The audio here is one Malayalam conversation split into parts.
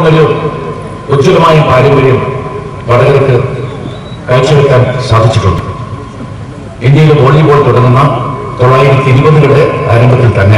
അങ്ങനൊരു ഉജ്ജ്വലമായ പാരമ്പര്യം വടകരക്ക് കാഴ്ചവെക്കാൻ സാധിച്ചിട്ടുണ്ട് ഇന്ത്യയിൽ വോളിബോൾ തുടങ്ങുന്ന തൊള്ളായിരത്തി ഇരുപതുകളുടെ ആരംഭത്തിൽ തന്നെ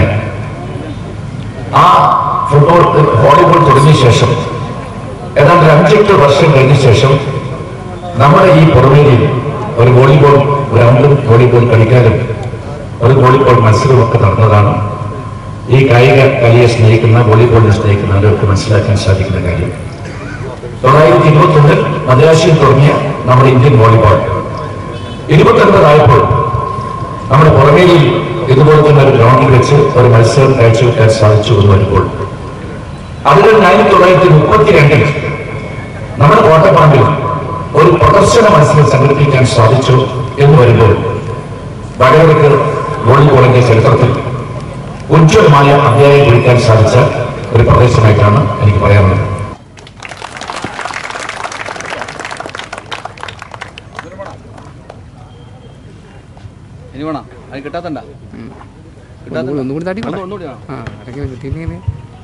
ആ ഫുട്ബോൾ വോളിബോൾ തുടങ്ങിയ ശേഷം ഏതാണ്ട് ഒരു അഞ്ചെട്ട് വർഷം കഴിഞ്ഞ ശേഷം നമ്മുടെ ഈ പുറമേരിയിൽ ഒരു വോളിബോൾ ഗ്രൗണ്ടും വോളിബോൾ കളിക്കാരും ഒരു വോളിബോൾ മത്സരവും ഒക്കെ നടന്നതാണ് ഈ കായിക കലയെ സ്നേഹിക്കുന്ന വോളിബോളിനെ സ്നേഹിക്കുന്നവരൊക്കെ മനസ്സിലാക്കാൻ സാധിക്കുന്ന കാര്യം തൊള്ളായിരത്തി ഇരുപത്തി ഒന്നിൽ മദ്രാശിയിൽ തുടങ്ങിയ നമ്മുടെ ഇന്ത്യൻ വോളിബോൾ ഇരുപത്തൊൻപതായപ്പോൾ നമ്മുടെ പുറമേരിയിൽ ഇതുപോലെ തന്നെ ഒരു ഗ്രൗണ്ടിൽ വെച്ച് ഒരു മത്സരം കാഴ്ചവെക്കാൻ സാധിച്ചു എന്ന് വരുമ്പോൾ അത് കഴിഞ്ഞ് ആയിരത്തി തൊള്ളായിരത്തി മുപ്പത്തിരണ്ടിൽ നമ്മുടെ കോട്ടപ്പറമ്പിൽ ഒരു പ്രദർശന മത്സരം സംഘടിപ്പിക്കാൻ സാധിച്ചു എന്ന് വരുമ്പോൾ വടകരക്ക് വോളിബോളിന്റെ ചരിത്രത്തിൽ ഉജ്ജ്വലമായ അധ്യായം കുറിക്കാൻ സാധിച്ച ഒരു പ്രദേശമായിട്ടാണ് എനിക്ക് പറയാനുള്ളത് ഇനി വേണം അത് കിട്ടാത്തണ്ട ഒന്നുകൂടി- ഒന്നുകൂടി തട്ടി ഒന്ന് ഒന്നുകൂടി വേണം ആ ഇടയ്ക്ക് കിട്ടിയില്ലെങ്കിൽ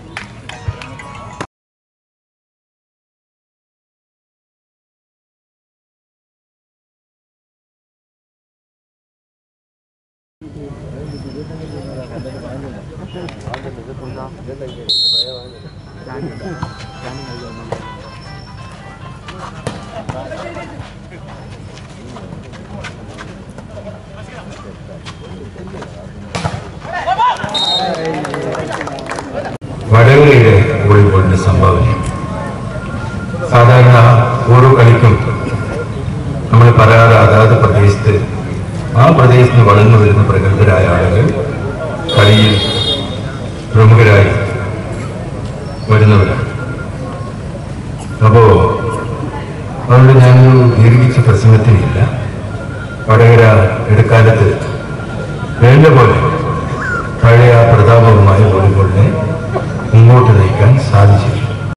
വടകരയുടെ വോളിബോളിന്റെ സംഭാവന സാധാരണ ഓരോ കളിക്കും നമ്മൾ പറയാറ് അതാത് പ്രദേശത്ത് ആ പ്രദേശത്ത് നിന്ന് വളർന്നു വരുന്ന പ്രഗത്ഭരായ ആളുകൾ കളിയിൽ പ്രമുഖരായി വരുന്നവരാണ് അപ്പോ അതുകൊണ്ട് ഞാനൊരു ദീർഘിച്ച പ്രസംഗത്തിനില്ല വടകര ഇടക്കാലത്ത് വേണ്ട പോലെ